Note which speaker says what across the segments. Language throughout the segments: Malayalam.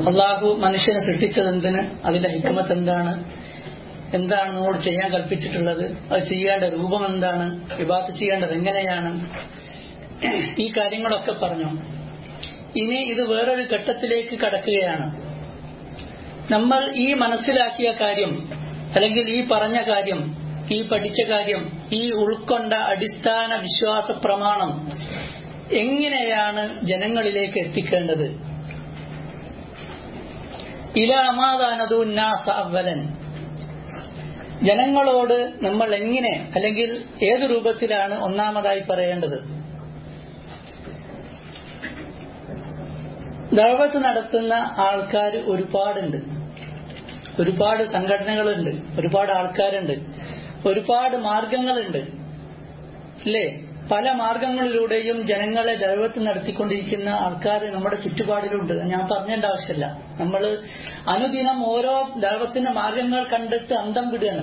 Speaker 1: അള്ളാഹു മനുഷ്യനെ സൃഷ്ടിച്ചത് എന്തിന് അതിന്റെ ഹിക്മത്ത് എന്താണ് എന്താണ് നമ്മോട് ചെയ്യാൻ കൽപ്പിച്ചിട്ടുള്ളത് അത് ചെയ്യേണ്ട രൂപം എന്താണ് വിവാഹത്ത് ചെയ്യേണ്ടത് എങ്ങനെയാണ് ഈ കാര്യങ്ങളൊക്കെ പറഞ്ഞു ഇനി ഇത് വേറൊരു ഘട്ടത്തിലേക്ക് കടക്കുകയാണ് നമ്മൾ ഈ മനസ്സിലാക്കിയ കാര്യം അല്ലെങ്കിൽ ഈ പറഞ്ഞ കാര്യം ഈ പഠിച്ച കാര്യം ഈ ഉൾക്കൊണ്ട അടിസ്ഥാന വിശ്വാസ പ്രമാണം എങ്ങനെയാണ് ജനങ്ങളിലേക്ക് എത്തിക്കേണ്ടത് ഇല അമാദാനതു നാസ അവലൻ ജനങ്ങളോട് നമ്മൾ എങ്ങനെ അല്ലെങ്കിൽ ഏത് രൂപത്തിലാണ് ഒന്നാമതായി പറയേണ്ടത് ദഴവത്ത് നടത്തുന്ന ആൾക്കാർ ഒരുപാടുണ്ട് ഒരുപാട് സംഘടനകളുണ്ട് ഒരുപാട് ആൾക്കാരുണ്ട് ഒരുപാട് മാർഗങ്ങളുണ്ട് അല്ലേ പല മാർഗങ്ങളിലൂടെയും ജനങ്ങളെ ദൈവത്ത് നടത്തിക്കൊണ്ടിരിക്കുന്ന ആൾക്കാർ നമ്മുടെ ചുറ്റുപാടിലുണ്ട് ഞാൻ പറഞ്ഞേണ്ട ആവശ്യമില്ല നമ്മൾ അനുദിനം ഓരോ ദൈവത്തിന്റെ മാർഗങ്ങൾ കണ്ടിട്ട് അന്തം വിടുകയാണ്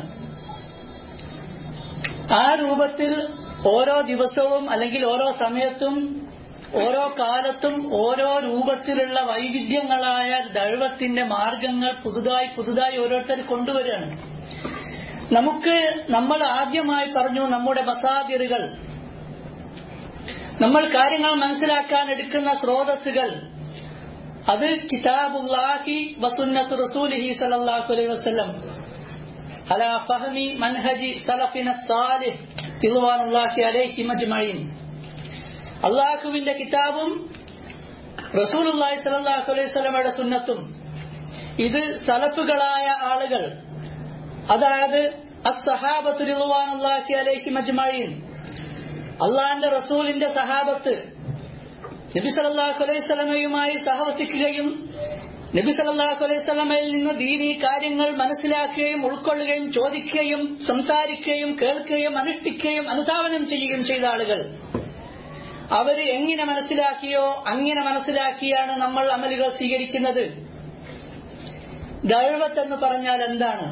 Speaker 1: ആ രൂപത്തിൽ ഓരോ ദിവസവും അല്ലെങ്കിൽ ഓരോ സമയത്തും ഓരോ കാലത്തും ഓരോ രൂപത്തിലുള്ള വൈവിധ്യങ്ങളായ ദൈവത്തിന്റെ മാർഗങ്ങൾ പുതുതായി പുതുതായി ഓരോരുത്തർ കൊണ്ടുവരികയാണ് നമുക്ക് നമ്മൾ ആദ്യമായി പറഞ്ഞു നമ്മുടെ മസാദിറുകൾ നമ്മൾ കാര്യങ്ങൾ മനസ്സിലാക്കാൻ എടുക്കുന്ന സ്രോതസ്സുകൾ അത് കിതാബുല്ലാഹി വസുന്നത്ത് റസൂലിഹി സല്ലല്ലാഹു അലൈഹി വസല്ലം അലാ ഫഹമി മൻഹജി സലഫിന സാലിഹ് റിദ്വാനുല്ലാഹി അലൈഹി മജ്മഈൻ അള്ളാഹുവിന്റെ കിതാബും റസൂലുള്ളാഹി സല്ലല്ലാഹു അലൈഹി വസല്ലമയുടെ സുന്നത്തും ഇത് സലഫുകളായ ആളുകൾ അതായത് അസ്സഹാബത്തു റിദ്വാനുല്ലാഹി അലൈഹി മജ്മഈൻ അള്ളാഹിന്റെ റസൂലിന്റെ സഹാബത്ത് നബി സല്ലല്ലാഹു അലൈഹി സ്വലമയുമായി സഹവസിക്കുകയും നബി സല്ലല്ലാഹു അലൈഹി സ്വലമയിൽ നിന്ന് ദീനി കാര്യങ്ങൾ മനസ്സിലാക്കുകയും ഉൾക്കൊള്ളുകയും ചോദിക്കുകയും സംസാരിക്കുകയും കേൾക്കുകയും അനുഷ്ഠിക്കുകയും അനുധാവനം ചെയ്യുകയും ചെയ്ത ആളുകൾ അവര് എങ്ങനെ മനസ്സിലാക്കിയോ അങ്ങനെ മനസ്സിലാക്കിയാണ് നമ്മൾ അമലുകൾ സ്വീകരിക്കുന്നത് ദൈവത്ത് എന്ന് പറഞ്ഞാൽ എന്താണ്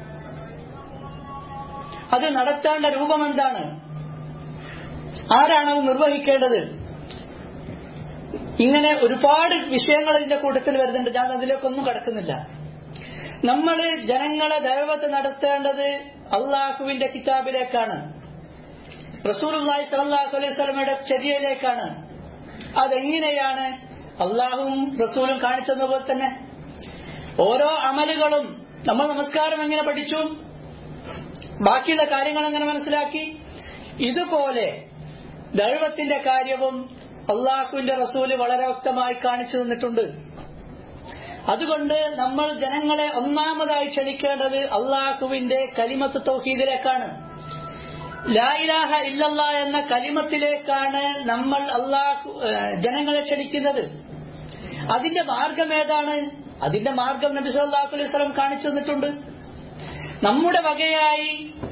Speaker 1: അത് നടത്തേണ്ട രൂപം എന്താണ് ആരാണ് അത് നിർവഹിക്കേണ്ടത് ഇങ്ങനെ ഒരുപാട് വിഷയങ്ങൾ ഇതിന്റെ കൂട്ടത്തിൽ വരുന്നുണ്ട് ഞാൻ അതിലേക്കൊന്നും കടക്കുന്നില്ല നമ്മൾ ജനങ്ങളെ ദൈവത്ത് നടത്തേണ്ടത് അള്ളാഹുവിന്റെ കിതാബിലേക്കാണ് റസൂലുള്ളാഹി സ്വല്ലല്ലാഹു അലൈഹി സ്വലമയുടെ ചര്യയിലേക്കാണ് അതെങ്ങനെയാണ് അള്ളാഹുവും റസൂലും കാണിച്ചതുപോലെ തന്നെ ഓരോ അമലുകളും നമ്മൾ നമസ്കാരം എങ്ങനെ പഠിച്ചു ബാക്കിയുള്ള കാര്യങ്ങൾ എങ്ങനെ മനസ്സിലാക്കി ഇതുപോലെ ദൈവത്തിന്റെ കാര്യവും അള്ളാഹുവിന്റെ റസൂല് വളരെ വ്യക്തമായി കാണിച്ചു തന്നിട്ടുണ്ട് അതുകൊണ്ട് നമ്മൾ ജനങ്ങളെ ഒന്നാമതായി ക്ഷണിക്കേണ്ടത് അള്ളാഹുവിന്റെ കലിമത്ത് തൗഹീദിലേക്കാണ് ലായിലാഹ ഇല്ലല്ല എന്ന കലിമത്തിലേക്കാണ് നമ്മൾ അള്ളാഹു ജനങ്ങളെ ക്ഷണിക്കുന്നത് അതിന്റെ മാർഗം ഏതാണ് അതിന്റെ മാർഗം നബി സല്ലല്ലാഹു അലൈഹി വസല്ലം കാണിച്ചു തന്നിട്ടുണ്ട് നമ്മുടെ വകയായി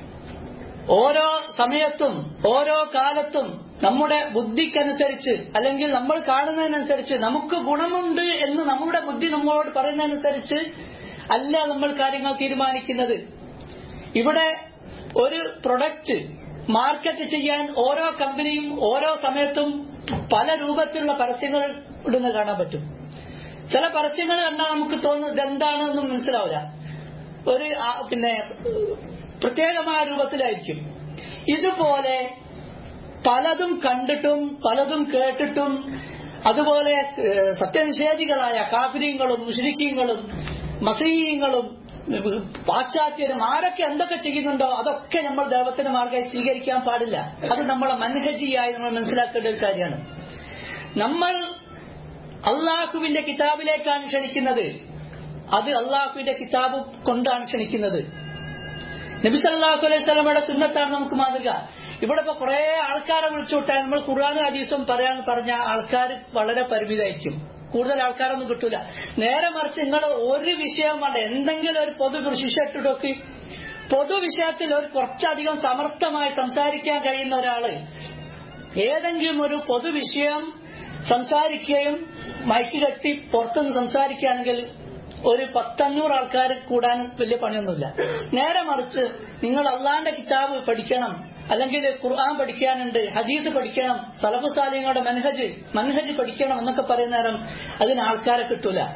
Speaker 1: ഓരോ സമയത്തും ഓരോ കാലത്തും നമ്മുടെ ബുദ്ധിക്കനുസരിച്ച് അല്ലെങ്കിൽ നമ്മൾ കാണുന്നതിനനുസരിച്ച് നമുക്ക് ഗുണമുണ്ട് എന്ന് നമ്മുടെ ബുദ്ധി നമ്മളോട് പറയുന്നതനുസരിച്ച് അല്ല നമ്മൾ കാര്യങ്ങൾ തീരുമാനിക്കുന്നത് ഇവിടെ ഒരു പ്രൊഡക്റ്റ് മാർക്കറ്റ് ചെയ്യാൻ ഓരോ കമ്പനിയും ഓരോ സമയത്തും പല രൂപത്തിലുള്ള പരസ്യങ്ങൾ ഇടുന്ന കാണാൻ പറ്റും ചില പരസ്യങ്ങൾ കണ്ടാൽ നമുക്ക് തോന്നുന്നത് ഇതെന്താണെന്നും മനസ്സിലാവില്ല ഒരു പിന്നെ പ്രത്യേകമായ രൂപത്തിലായിരിക്കും ഇതുപോലെ പലതും കണ്ടിട്ടും പലതും കേട്ടിട്ടും അതുപോലെ സത്യനിഷേധികളായ കാപിര്യങ്ങളും മുഷരിക്കീങ്ങളും മസീയങ്ങളും പാശ്ചാത്യരും ആരൊക്കെ എന്തൊക്കെ ചെയ്യുന്നുണ്ടോ അതൊക്കെ നമ്മൾ ദൈവത്തിന്റെ മാർഗമായി സ്വീകരിക്കാൻ പാടില്ല അത് നമ്മളെ മൻഹജിയായി നമ്മൾ മനസ്സിലാക്കേണ്ട ഒരു കാര്യമാണ് നമ്മൾ അള്ളാഹുവിന്റെ കിതാബിലേക്കാണ് ക്ഷണിക്കുന്നത് അത് അള്ളാഹുവിന്റെ കിതാബ് കൊണ്ടാണ് ക്ഷണിക്കുന്നത് നബി സല്ലല്ലാഹു അലൈഹി സ്വലമയുടെ സുന്നത്താണ് നമുക്ക് മാതൃക ഇവിടെ ഇപ്പൊ കുറെ ആൾക്കാരെ വിളിച്ചുവിട്ടാൽ നമ്മൾ ഖുർആാനും ഹദീസും പറയാൻ പറഞ്ഞ ആൾക്കാർ വളരെ പരിമിതമായിരിക്കും കൂടുതൽ ആൾക്കാരൊന്നും കിട്ടൂല നേരെ മറിച്ച് നിങ്ങൾ ഒരു വിഷയം വേണ്ട എന്തെങ്കിലും ഒരു പൊതു ശിഷ്യട്ടിട്ടൊക്കെ പൊതുവിഷയത്തിൽ ഒരു കുറച്ചധികം സമർത്ഥമായി സംസാരിക്കാൻ കഴിയുന്ന ഒരാള് ഏതെങ്കിലും ഒരു പൊതുവിഷയം സംസാരിക്കുകയും മൈക്ക് കെട്ടി പുറത്തുനിന്ന് സംസാരിക്കുകയാണെങ്കിൽ ഒരു പത്തഞ്ഞൂറ് ആൾക്കാർ കൂടാൻ വലിയ പണിയൊന്നുമില്ല നേരെ മറിച്ച് നിങ്ങൾ അള്ളാന്റെ കിതാബ് പഠിക്കണം അല്ലെങ്കിൽ ഖുർആൻ പഠിക്കാനുണ്ട് ഹദീസ് പഠിക്കണം സലഫു സാലിങ്ങളുടെ മൻഹജ് മൻഹജ് പഠിക്കണം എന്നൊക്കെ പറയുന്ന നേരം അതിന് ആൾക്കാരെ കിട്ടൂല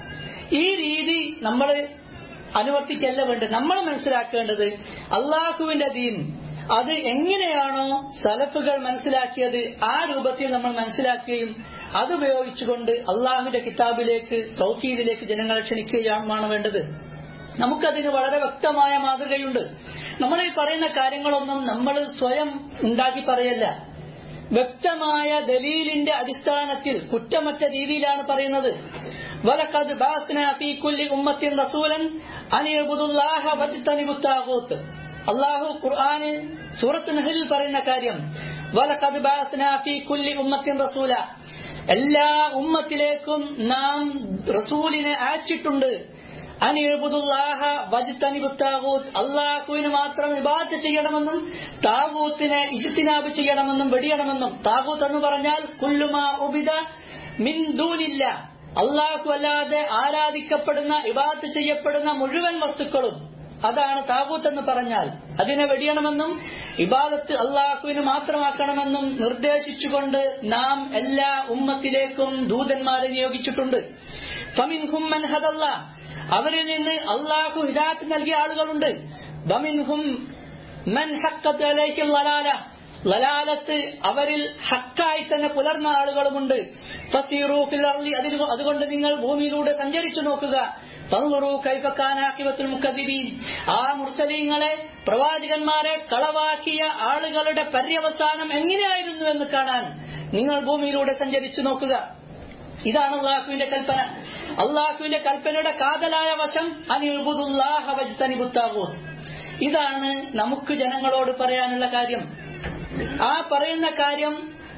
Speaker 1: ഈ രീതി നമ്മൾ അനുവർത്തിക്കല്ല വേണ്ടത് നമ്മൾ മനസ്സിലാക്കേണ്ടത് അള്ളാഹുവിന്റെ ദീൻ അത് എങ്ങനെയാണോ സലഫുകൾ മനസ്സിലാക്കിയത് ആ രൂപത്തിൽ നമ്മൾ മനസ്സിലാക്കുകയും അതുപയോഗിച്ചുകൊണ്ട് അള്ളാഹുവിന്റെ കിതാബിലേക്ക് തൗഹീദിലേക്ക് ജനങ്ങളെ ക്ഷണിക്കുകയാണ് വേണ്ടത് നമുക്കതിന് വളരെ വ്യക്തമായ മാതൃകയുണ്ട് നമ്മൾ ഈ പറയുന്ന കാര്യങ്ങളൊന്നും നമ്മൾ സ്വയം ഉണ്ടാക്കി പറയല്ല വ്യക്തമായ ദലീലിന്റെ അടിസ്ഥാനത്തിൽ കുറ്റമറ്റ രീതിയിലാണ് പറയുന്നത് വലക്കത് ഫീ കുല്ലി ഉമ്മത്തിൻ റസൂലൻ അനിയബുദുല്ലാഹ വജ്തനിബുത്താകൂത്ത് അള്ളാഹു ഖുർആനിൽ സൂറത്ത് നഹലിൽ പറയുന്ന കാര്യം വലഖദ് ബഅസ്നാ ഫീ കുല്ലി ഉമ്മത്തിൻ റസൂല എല്ലാ ഉമ്മത്തിലേക്കും നാം റസൂലിനെ അയച്ചിട്ടുണ്ട് അനിയബുദുല്ലാഹ വജ്തനിബുത്താകൂത്ത് അള്ളാഹുവിന് മാത്രം ഇബാദത്ത് ചെയ്യണമെന്നും താകൂത്തിനെ ഇജ്തിനാബ് ചെയ്യണമെന്നും വെടിയണമെന്നും താകൂത്ത് എന്ന് പറഞ്ഞാൽ കുല്ലുമാ ഉബിദ മിൻ ദൂനില്ല അള്ളാഹു അല്ലാതെ ആരാധിക്കപ്പെടുന്ന ഇബാദത്ത് ചെയ്യപ്പെടുന്ന മുഴുവൻ വസ്തുക്കളും അതാണ് താകൂത്ത് എന്ന് പറഞ്ഞാൽ അതിനെ വെടിയണമെന്നും ഇബാദത്ത് അള്ളാഹുവിന് മാത്രമാക്കണമെന്നും നിർദ്ദേശിച്ചുകൊണ്ട് നാം എല്ലാ ഉമ്മത്തിലേക്കും ദൂതന്മാരെ നിയോഗിച്ചിട്ടുണ്ട് ഫമിൻഹും മൻ ഹദല്ല അവരിൽ നിന്ന് അള്ളാഹു ഹിദാത്ത് നൽകിയ ആളുകളുണ്ട് വമിൻഹും മൻ ഹക്കത്ത് അലൈഹിൽ ലലാല ലലാലത്ത് അവരിൽ ഹക്കായി തന്നെ പുലർന്ന ആളുകളുമുണ്ട് ഫസീറു ഫിൽ അർളി അതിൽ അതുകൊണ്ട് നിങ്ങൾ ഭൂമിയിലൂടെ സഞ്ചരിച്ചു നോക്കുക ഫൻളുറു കൈഫ കാന ആഖിബത്തുൽ മുക്കദ്ദിബീൻ ആ മുർസലീങ്ങളെ പ്രവാചകന്മാരെ കളവാക്കിയ ആളുകളുടെ പര്യവസാനം എങ്ങനെയായിരുന്നു എന്ന് കാണാൻ നിങ്ങൾ ഭൂമിയിലൂടെ സഞ്ചരിച്ചു നോക്കുക ഇതാണ് അള്ളാഹുവിന്റെ കൽപ്പന അള്ളാഹുവിന്റെ കൽപ്പനയുടെ കാതലായ വശം അനിബുദുല്ലാഹ വജ്തനിബുത്താവൂത്ത് ഇതാണ് നമുക്ക് ജനങ്ങളോട് പറയാനുള്ള കാര്യം ആ പറയുന്ന കാര്യം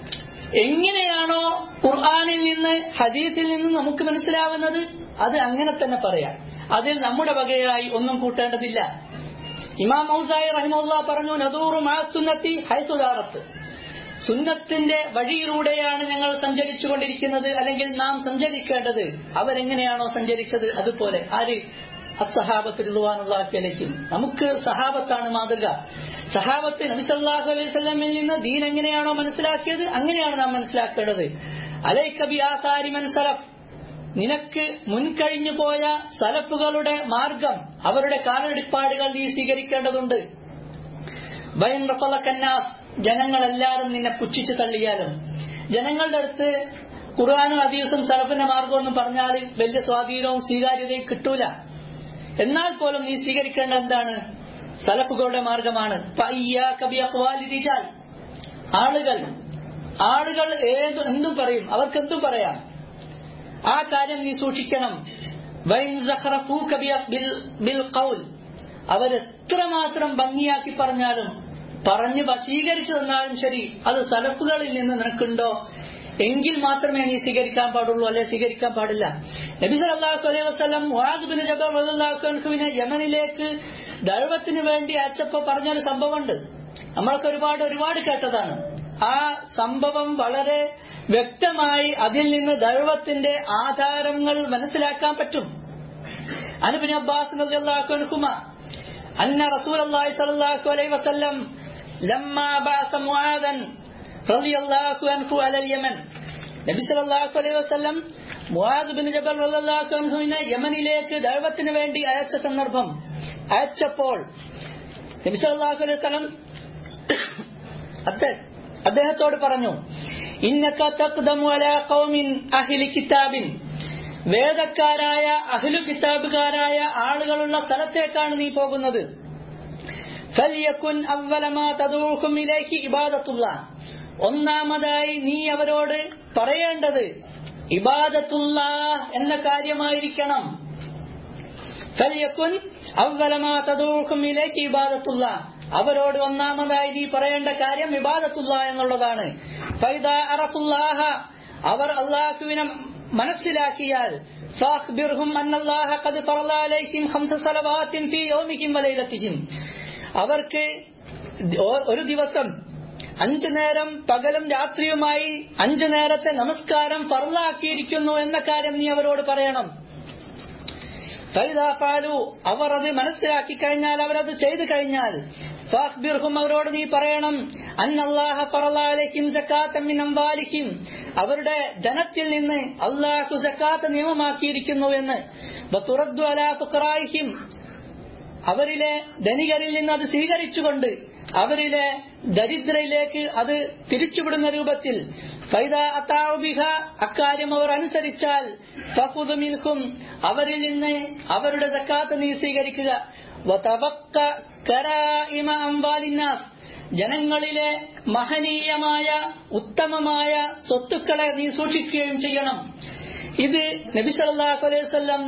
Speaker 1: എങ്ങനെയാണോ ഖുർആാനിൽ നിന്ന് ഹദീസിൽ നിന്ന് നമുക്ക് മനസ്സിലാവുന്നത് അത് അങ്ങനെ തന്നെ പറയാം അതിൽ നമ്മുടെ വകയായി ഒന്നും കൂട്ടേണ്ടതില്ല ഇമാം മൗസായി റഹിമുല്ല പറഞ്ഞു നദൂറു മാ സുന്നത്തി ഹൈസുദാറത്ത് സുന്നത്തിന്റെ വഴിയിലൂടെയാണ് ഞങ്ങൾ സഞ്ചരിച്ചു കൊണ്ടിരിക്കുന്നത് അല്ലെങ്കിൽ നാം സഞ്ചരിക്കേണ്ടത് അവരെങ്ങനെയാണോ സഞ്ചരിച്ചത് അതുപോലെ ആര് അസഹാബത്തിലുവാനുള്ളാക്കിയലേക്കും നമുക്ക് സഹാബത്താണ് മാതൃക സഹാബത്ത് നബിസല്ലാഹു അലൈഹി സ്വലമിൽ നിന്ന് ദീൻ എങ്ങനെയാണോ മനസ്സിലാക്കിയത് അങ്ങനെയാണ് നാം മനസ്സിലാക്കേണ്ടത് അലൈക്കബി ആസാരി സലഫ് നിനക്ക് മുൻകഴിഞ്ഞു പോയ സലഫുകളുടെ മാർഗം അവരുടെ കാലടിപ്പാടുകൾ നീ സ്വീകരിക്കേണ്ടതുണ്ട് വൈൻ കന്നാസ് ജനങ്ങളെല്ലാവരും നിന്നെ പുച്ഛിച്ചു തള്ളിയാലും ജനങ്ങളുടെ അടുത്ത് ഖുർആാനും ഹദീസും സലഫിന്റെ മാർഗമൊന്നും പറഞ്ഞാൽ വലിയ സ്വാധീനവും സ്വീകാര്യതയും കിട്ടൂല എന്നാൽ പോലും നീ സ്വീകരിക്കേണ്ട എന്താണ് സലഫുകളുടെ മാർഗമാണ് ആളുകൾ ആളുകൾ ഏത് എന്തും പറയും അവർക്ക് എന്തും പറയാം ആ കാര്യം നീ സൂക്ഷിക്കണം അവരെത്രമാത്രം ഭംഗിയാക്കി പറഞ്ഞാലും പറഞ്ഞ് വശീകരിച്ചു തന്നാലും ശരി അത് സലഫുകളിൽ നിന്ന് നിനക്കുണ്ടോ എങ്കിൽ മാത്രമേ നീ സ്വീകരിക്കാൻ പാടുള്ളൂ അല്ലെ സ്വീകരിക്കാൻ പാടില്ല നബി സല്ലല്ലാഹു അലൈഹി വസല്ലം മുആദ് ബിൻ ജബൽ റളിയല്ലാഹു അൻഹുവിനെ യമനിലേക്ക് ദഴവത്തിന് വേണ്ടി അയച്ചപ്പോ പറഞ്ഞൊരു സംഭവമുണ്ട് നമ്മളൊക്കെ ഒരുപാട് ഒരുപാട് കേട്ടതാണ് ആ സംഭവം വളരെ വ്യക്തമായി അതിൽ നിന്ന് ദഴവത്തിന്റെ ആധാരങ്ങൾ മനസ്സിലാക്കാൻ പറ്റും അനുബിൻ അബ്ബാസ് റളിയല്ലാഹു അൻഹുമ അന്ന റസൂലുള്ളാഹി സ്വല്ലല്ലാഹു അലൈഹി വസല്ലം ലമ്മാ ബഅസ മുആദൻ റളിയല്ലാഹു അൻഹു അലൽ യമൻ നബി സല്ലല്ലാഹു അലൈഹി വസല്ലം മുആദ് ബിൻ ജബൽ റളിയല്ലാഹു അൻഹുവിനെ യമനിലേക്ക് ദഅവത്തിന് വേണ്ടി അയച്ച സന്ദർഭം അയച്ചപ്പോൾ നബി സല്ലല്ലാഹു അലൈഹി വസല്ലം അദ്ദേഹത്തോട് പറഞ്ഞു ഇന്നക തഖ്ദമു അലാ ഖൗമിൻ അഹ്ലി കിതാബിൻ വേദക്കാരായ അഹ്ലു കിതാബുകാരായ ആളുകളുള്ള സ്ഥലത്തേക്കാണ് നീ പോകുന്നത് ഫൽയകുൻ അവ്വലമാ തദൂഹും ഇലൈഹി ഇബാദത്തുല്ലാ ഒന്നാമതായി നീ അവരോട് പറയേണ്ടത് ഇബാദത്തുള്ള എന്ന കാര്യമായിരിക്കണം ഫൽയകുൻ അവ്വലമാ തദൂഹും ഇലൈഹി ഇബാദത്തുള്ള അവരോട് ഒന്നാമതായി നീ പറയേണ്ട കാര്യം ഇബാദത്തുള്ള എന്നുള്ളതാണ് ഫൈദ അറഫുല്ലാഹ അവർ അള്ളാഹുവിനെ മനസ്സിലാക്കിയാൽ ഫാഖ്ബിർഹും അന്നല്ലാഹ ഖദ് ഫറള അലൈഹിം ഖംസ സലവാത്തിൻ ഫീ യൗമിഹിം വലൈലത്തിഹിം അവർക്ക് ഒരു ദിവസം അഞ്ചു നേരം പകലും രാത്രിയുമായി അഞ്ചു നേരത്തെ നമസ്കാരം ഫർലാക്കിയിരിക്കുന്നു എന്ന കാര്യം നീ അവരോട് പറയണം ഫൈദാഫാലു അവർ അത് മനസ്സിലാക്കി കഴിഞ്ഞാൽ അവരത് ചെയ്തു കഴിഞ്ഞാൽ ഫാഖ്ബിർഹും അവരോട് നീ പറയണം അന്നല്ലാഹ ഫറലാലഹിം സക്കാത്ത മിൻ അംവാലിഹിം അവരുടെ ധനത്തിൽ നിന്ന് അല്ലാഹു സക്കാത്ത് നിയമമാക്കിയിരിക്കുന്നു എന്ന് വതുറദ്ദു അലാ ഫുഖറായിഹിം അവരിലെ ധനികരിൽ നിന്ന് അത് സ്വീകരിച്ചുകൊണ്ട് അവരിലെ ദരിദ്രയിലേക്ക് അത് തിരിച്ചുവിടുന്ന രൂപത്തിൽ ഫൈദ അത്താവുബിഹ അക്കാര്യം അവർ അനുസരിച്ചാൽ ഫഖുദ് മിൻഹും അവരിൽ നിന്ന് അവരുടെ സക്കാത്ത് നീ സ്വീകരിക്കുക വതവക്ക കരായിമ അംവാലിന്നാസ് ജനങ്ങളിലെ മഹനീയമായ ഉത്തമമായ സ്വത്തുക്കളെ നീ സൂക്ഷിക്കുകയും ചെയ്യണം ഇത് നബി സല്ലല്ലാഹു അലൈഹി വസല്ലം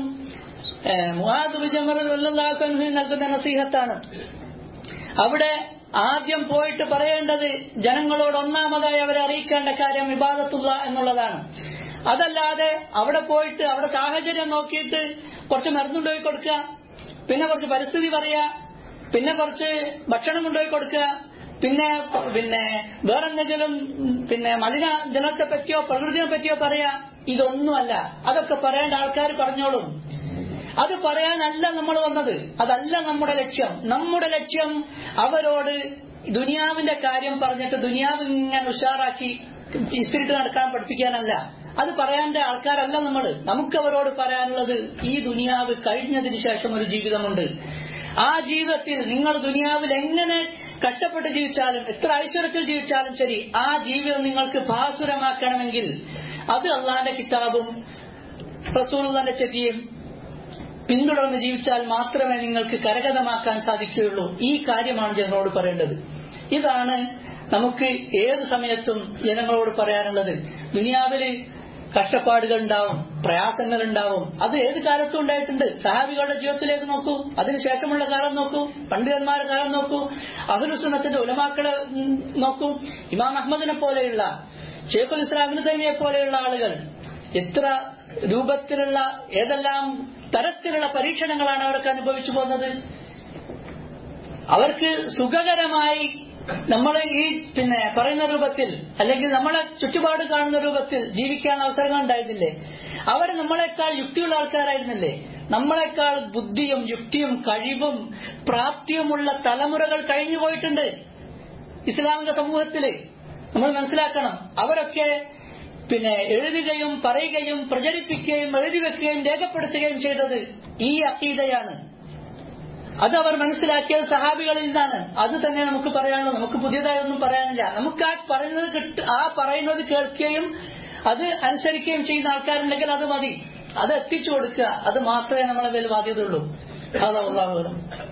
Speaker 1: മുഹാദ് ജമർ റളിയല്ലാഹു അൻഹു നൽകുന്ന നസീഹത്താണ് അവിടെ ആദ്യം പോയിട്ട് പറയേണ്ടത് ജനങ്ങളോട് ഒന്നാമതായി അവരെ അറിയിക്കേണ്ട കാര്യം വിവാദത്തുള്ള എന്നുള്ളതാണ് അതല്ലാതെ അവിടെ പോയിട്ട് അവിടെ സാഹചര്യം നോക്കിയിട്ട് കുറച്ച് മരുന്ന് കൊണ്ടുപോയി കൊടുക്കുക പിന്നെ കുറച്ച് പരിസ്ഥിതി പറയുക പിന്നെ കുറച്ച് ഭക്ഷണം കൊണ്ടുപോയി കൊടുക്കുക പിന്നെ പിന്നെ വേറെന്തെങ്കിലും പിന്നെ മലിന ജലത്തെ പറ്റിയോ പ്രകൃതിയെ പറ്റിയോ പറയാ ഇതൊന്നുമല്ല അതൊക്കെ പറയേണ്ട ആൾക്കാർ പറഞ്ഞോളും അത് പറയാനല്ല നമ്മൾ വന്നത് അതല്ല നമ്മുടെ ലക്ഷ്യം നമ്മുടെ ലക്ഷ്യം അവരോട് ദുനിയാവിന്റെ കാര്യം പറഞ്ഞിട്ട് ദുനിയാവ് ഇങ്ങനെ ഉഷാറാക്കി ഇസ്തിരിട്ട് നടക്കാൻ പഠിപ്പിക്കാനല്ല അത് പറയാൻ്റെ ആൾക്കാരല്ല നമ്മൾ നമുക്ക് അവരോട് പറയാനുള്ളത് ഈ ദുനിയാവ് കഴിഞ്ഞതിന് ശേഷം ഒരു ജീവിതമുണ്ട് ആ ജീവിതത്തിൽ നിങ്ങൾ ദുനിയാവിൽ എങ്ങനെ കഷ്ടപ്പെട്ട് ജീവിച്ചാലും എത്ര ഐശ്വര്യത്തിൽ ജീവിച്ചാലും ശരി ആ ജീവിതം നിങ്ങൾക്ക് ഭാസുരമാക്കണമെങ്കിൽ അത് അള്ളാന്റെ കിതാബും റസൂലുള്ളാന്റെ ചെതിയും പിന്തുടർന്ന് ജീവിച്ചാൽ മാത്രമേ നിങ്ങൾക്ക് കരഗതമാക്കാൻ സാധിക്കുകയുള്ളൂ ഈ കാര്യമാണ് ജനങ്ങളോട് പറയേണ്ടത് ഇതാണ് നമുക്ക് ഏത് സമയത്തും ജനങ്ങളോട് പറയാനുള്ളത് ദുനിയാവില് കഷ്ടപ്പാടുകൾ ഉണ്ടാവും പ്രയാസങ്ങൾ ഉണ്ടാവും അത് ഏത് കാലത്തും ഉണ്ടായിട്ടുണ്ട് സഹാബികളുടെ ജീവിതത്തിലേക്ക് നോക്കൂ അതിനുശേഷമുള്ള കാലം നോക്കൂ പണ്ഡിതന്മാരുടെ കാലം നോക്കൂ അഹുലുസുന്നത്തിന്റെ ഉലമാക്കളെ ഉം, നോക്കൂ ഇമാം അഹമ്മദിനെ പോലെയുള്ള ഷേഖുൽ ഇസ്ലാമിന് തൈമിയെ പോലെയുള്ള ആളുകൾ എത്ര രൂപത്തിലുള്ള ഏതെല്ലാം തരത്തിലുള്ള പരീക്ഷണങ്ങളാണ് അവർക്ക് അനുഭവിച്ചു പോകുന്നത് അവർക്ക് സുഖകരമായി നമ്മൾ ഈ പിന്നെ പറയുന്ന രൂപത്തിൽ അല്ലെങ്കിൽ നമ്മളെ ചുറ്റുപാട് കാണുന്ന രൂപത്തിൽ ജീവിക്കാൻ അവസരങ്ങൾ ഉണ്ടായിരുന്നില്ലേ അവർ നമ്മളെക്കാൾ യുക്തിയുള്ള ആൾക്കാരായിരുന്നില്ലേ നമ്മളെക്കാൾ ബുദ്ധിയും യുക്തിയും കഴിവും പ്രാപ്തിയുമുള്ള തലമുറകൾ കഴിഞ്ഞുപോയിട്ടുണ്ട് ഇസ്ലാമിക സമൂഹത്തില് നമ്മൾ മനസ്സിലാക്കണം അവരൊക്കെ പിന്നെ എഴുതുകയും പറയുകയും പ്രചരിപ്പിക്കുകയും എഴുതി വെക്കുകയും രേഖപ്പെടുത്തുകയും ചെയ്തത് ഈ അക്കീതയാണ് അത് അവർ മനസ്സിലാക്കിയത് സഹാബികളിൽ നിന്നാണ് അത് തന്നെ നമുക്ക് പറയാനുള്ളൂ നമുക്ക് പുതിയതായി ഒന്നും പറയാനില്ല നമുക്ക് ആ പറയുന്നത് കിട്ട ആ പറയുന്നത് കേൾക്കുകയും അത് അനുസരിക്കുകയും ചെയ്യുന്ന ആൾക്കാരുണ്ടെങ്കിൽ അത് മതി അത് എത്തിച്ചു കൊടുക്കുക അത് മാത്രമേ നമ്മളെ മേൽ ബാധ്യതയുള്ളൂ അതാ ഉള്ളാഹുലം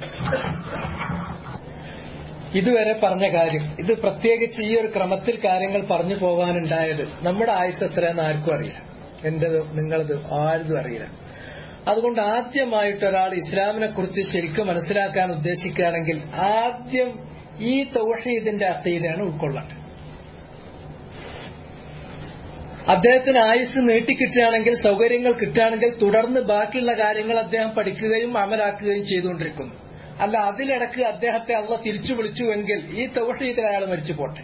Speaker 2: ഇതുവരെ പറഞ്ഞ കാര്യം ഇത് പ്രത്യേകിച്ച് ഈ ഒരു ക്രമത്തിൽ കാര്യങ്ങൾ പറഞ്ഞു പോകാനുണ്ടായത് നമ്മുടെ ആയുസ് എത്രയെന്ന് ആർക്കും അറിയില്ല എന്റേത് നിങ്ങളത് ആരും അറിയില്ല അതുകൊണ്ട് ആദ്യമായിട്ട് ഒരാൾ ഇസ്ലാമിനെ കുറിച്ച് ശരിക്കും മനസ്സിലാക്കാൻ ഉദ്ദേശിക്കുകയാണെങ്കിൽ ആദ്യം ഈ തൗഹീദിന്റെ അത്തീതാണ് ഉൾക്കൊള്ളേണ്ടത് അദ്ദേഹത്തിന് ആയുസ് നീട്ടിക്കിട്ടുകയാണെങ്കിൽ സൗകര്യങ്ങൾ കിട്ടുകയാണെങ്കിൽ തുടർന്ന് ബാക്കിയുള്ള കാര്യങ്ങൾ അദ്ദേഹം പഠിക്കുകയും അമലാക്കുകയും ചെയ്തുകൊണ്ടിരിക്കുന്നു അല്ല അതിലിടക്ക് അദ്ദേഹത്തെ അള്ള തിരിച്ചു വിളിച്ചുവെങ്കിൽ ഈ തൗഹീദിൽ അയാൾ മരിച്ചു പോട്ടെ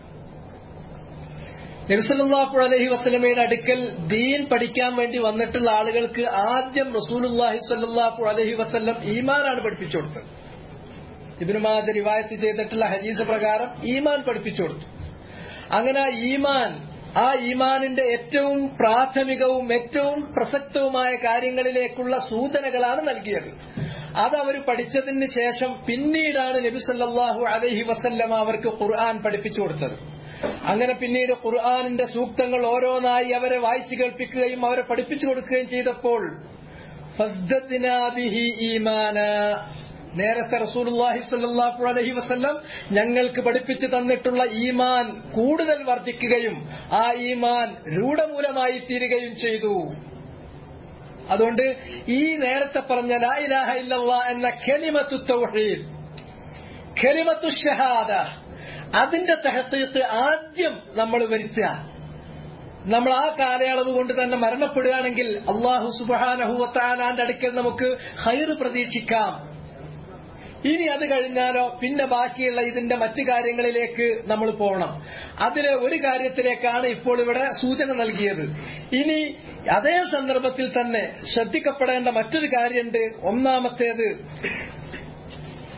Speaker 2: നബിസല്ലാഹു അലഹി വസ്ലമയുടെ അടുക്കൽ ദീൻ പഠിക്കാൻ വേണ്ടി വന്നിട്ടുള്ള ആളുകൾക്ക് ആദ്യം റസൂലുല്ലാഹി സ്വല്ലല്ലാഹു അലഹി വസ്ല്ലം ഈമാനാണ് പഠിപ്പിച്ചു കൊടുത്തത് ഇബിനുമാദ് റിവായത്ത് ചെയ്തിട്ടുള്ള ഹദീസ് പ്രകാരം ഈമാൻ പഠിപ്പിച്ചു കൊടുത്തു അങ്ങനെ ആ ഈമാൻ ആ ഈമാനിന്റെ ഏറ്റവും പ്രാഥമികവും ഏറ്റവും പ്രസക്തവുമായ കാര്യങ്ങളിലേക്കുള്ള സൂചനകളാണ് നൽകിയത് അത് അവർ പഠിച്ചതിന് ശേഷം പിന്നീടാണ് നബി സല്ലല്ലാഹു അലൈഹി വസല്ലമ അവർക്ക് ഖുർആൻ പഠിപ്പിച്ചു കൊടുത്തത് അങ്ങനെ പിന്നീട് ഖുർആാനിന്റെ സൂക്തങ്ങൾ ഓരോന്നായി അവരെ വായിച്ചു കേൾപ്പിക്കുകയും അവരെ പഠിപ്പിച്ചു കൊടുക്കുകയും ചെയ്തപ്പോൾ ഫസ്ദത്നാ ബിഹി ഈമാന നേരത്തെ റസൂലുള്ളാഹി സ്വല്ലല്ലാഹു അലൈഹി വസല്ലം ഞങ്ങൾക്ക് പഠിപ്പിച്ചു തന്നിട്ടുള്ള ഈമാൻ കൂടുതൽ വർദ്ധിക്കുകയും ആ ഈമാൻ രൂഢമൂലമായി തീരുകയും ചെയ്തു അതുകൊണ്ട് ഈ നേരത്തെ പറഞ്ഞ ലാ ഇലാഹ ഇല്ലല്ലാ എന്ന ഖലിമത്തു തൗഹീദ് ഖലിമത്തു ഷഹാദ അതിന്റെ തഹത്തീത്ത് ആദ്യം നമ്മൾ വരുത്തുക നമ്മൾ ആ കാലയളവ് കൊണ്ട് തന്നെ മരണപ്പെടുകയാണെങ്കിൽ അള്ളാഹു സുബാനഹുവത്താലാന്റെ അടുക്കൽ നമുക്ക് ഹൈറ് പ്രതീക്ഷിക്കാം ഇനി അത് കഴിഞ്ഞാലോ പിന്നെ ബാക്കിയുള്ള ഇതിന്റെ മറ്റു കാര്യങ്ങളിലേക്ക് നമ്മൾ പോകണം അതിലെ ഒരു കാര്യത്തിലേക്കാണ് ഇപ്പോൾ ഇവിടെ സൂചന നൽകിയത് ഇനി അതേ സന്ദർഭത്തിൽ തന്നെ ശ്രദ്ധിക്കപ്പെടേണ്ട മറ്റൊരു കാര്യമുണ്ട് ഒന്നാമത്തേത്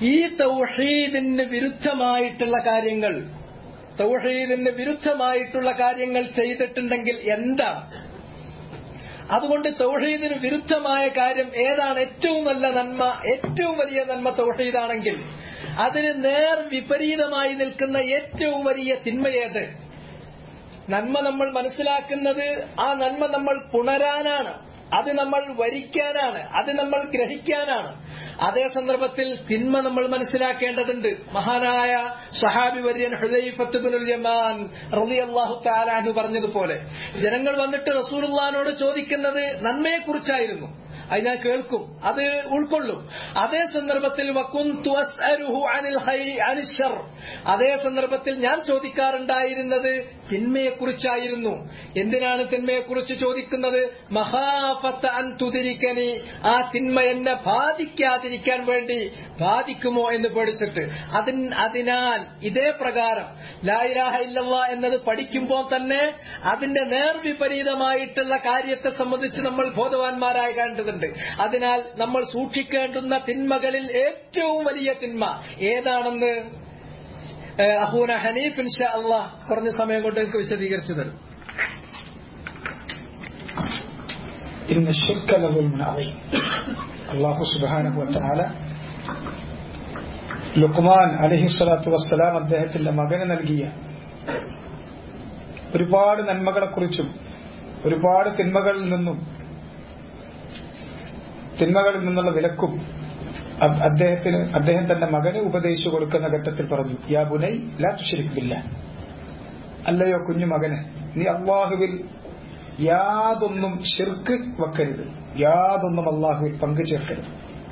Speaker 2: ഈ തൗഹീദിന് വിരുദ്ധമായിട്ടുള്ള കാര്യങ്ങൾ തൗഹീദിന് വിരുദ്ധമായിട്ടുള്ള കാര്യങ്ങൾ ചെയ്തിട്ടുണ്ടെങ്കിൽ എന്താ അതുകൊണ്ട് തൗഹീദിന് വിരുദ്ധമായ കാര്യം ഏതാണ് ഏറ്റവും നല്ല നന്മ ഏറ്റവും വലിയ നന്മ തൗഹീദാണെങ്കിൽ അതിന് നേർ വിപരീതമായി നിൽക്കുന്ന ഏറ്റവും വലിയ തിന്മയേത് നന്മ നമ്മൾ മനസ്സിലാക്കുന്നത് ആ നന്മ നമ്മൾ പുണരാനാണ് അത് നമ്മൾ വരിക്കാനാണ് അത് നമ്മൾ ഗ്രഹിക്കാനാണ് അതേ സന്ദർഭത്തിൽ തിന്മ നമ്മൾ മനസ്സിലാക്കേണ്ടതുണ്ട് മഹാനായ സഹാബി വര്യൻ ഹുദൈഫത്തുബിനുൽ യമാൻ റളിയല്ലാഹു തആലാഹു പറഞ്ഞതുപോലെ ജനങ്ങൾ വന്നിട്ട് റസൂലുള്ളാഹിനോട് ചോദിക്കുന്നത് നന്മയെക്കുറിച്ചായിരുന്നു അത് ഞാൻ കേൾക്കും അത് ഉൾക്കൊള്ളും അതേ സന്ദർഭത്തിൽ വക്കുന്തു അസ്അലുഹു അനിൽ ഹൈ- അനിൽ ശർ. അതേ സന്ദർഭത്തിൽ ഞാൻ ചോദിക്കാറുണ്ടായിരുന്നത് തിന്മയെക്കുറിച്ചായിരുന്നു എന്തിനാണ് തിന്മയെക്കുറിച്ച് ചോദിക്കുന്നത് മഹാഫത്ത അൻ തുതിരിക്കനി ആ തിന്മ എന്നെ ബാധിക്കാതിരിക്കാൻ വേണ്ടി ബാധിക്കുമോ എന്ന് പേടിച്ചിട്ട് അതിൻ അതിനാൽ ഇതേ പ്രകാരം ലായിരാഹ ഇല്ലല്ലാ എന്നത് പഠിക്കുമ്പോൾ തന്നെ അതിന്റെ നേർവിപരീതമായിട്ടുള്ള കാര്യത്തെ സംബന്ധിച്ച് നമ്മൾ ബോധവാന്മാരായി കണ്ടതുണ്ട് അതിനാൽ നമ്മൾ സൂക്ഷിക്കേണ്ടുന്ന തിന്മകളിൽ ഏറ്റവും വലിയ തിന്മ ഏതാണെന്ന് ഏഹ്, അഹൂന ഹനീഫ് ഇൻഷാ അള്ളാഹ് കുറഞ്ഞ സമയം കൊണ്ട് എനിക്ക് വിശദീകരിച്ചു തരും
Speaker 3: إن الشرك لظلم عظيم الله سبحانه وتعالى ലുക്മാൻ അലഹി സ്വലാത്തു വസ്സലാം അദ്ദേഹത്തിന്റെ മകന് നൽകിയ ഒരുപാട് നന്മകളെക്കുറിച്ചും ഒരുപാട് തിന്മകളിൽ നിന്നും തിന്മകളിൽ നിന്നുള്ള വിലക്കും അ- അദ്ദേഹത്തിന് അദ്ദേഹം തന്റെ മകന് ഉപദേശിച്ചു കൊടുക്കുന്ന ഘട്ടത്തിൽ പറഞ്ഞു യാ ബുനൈ ലാ തുശ്രിക്കില്ല അല്ലയോ കുഞ്ഞു മകനെ നീ അള്ളാഹുവിൽ യാതൊന്നും ഷിർക്ക് വെക്കരുത് യാതൊന്നും അള്ളാഹുവിൽ പങ്കു ചേർക്കരുത്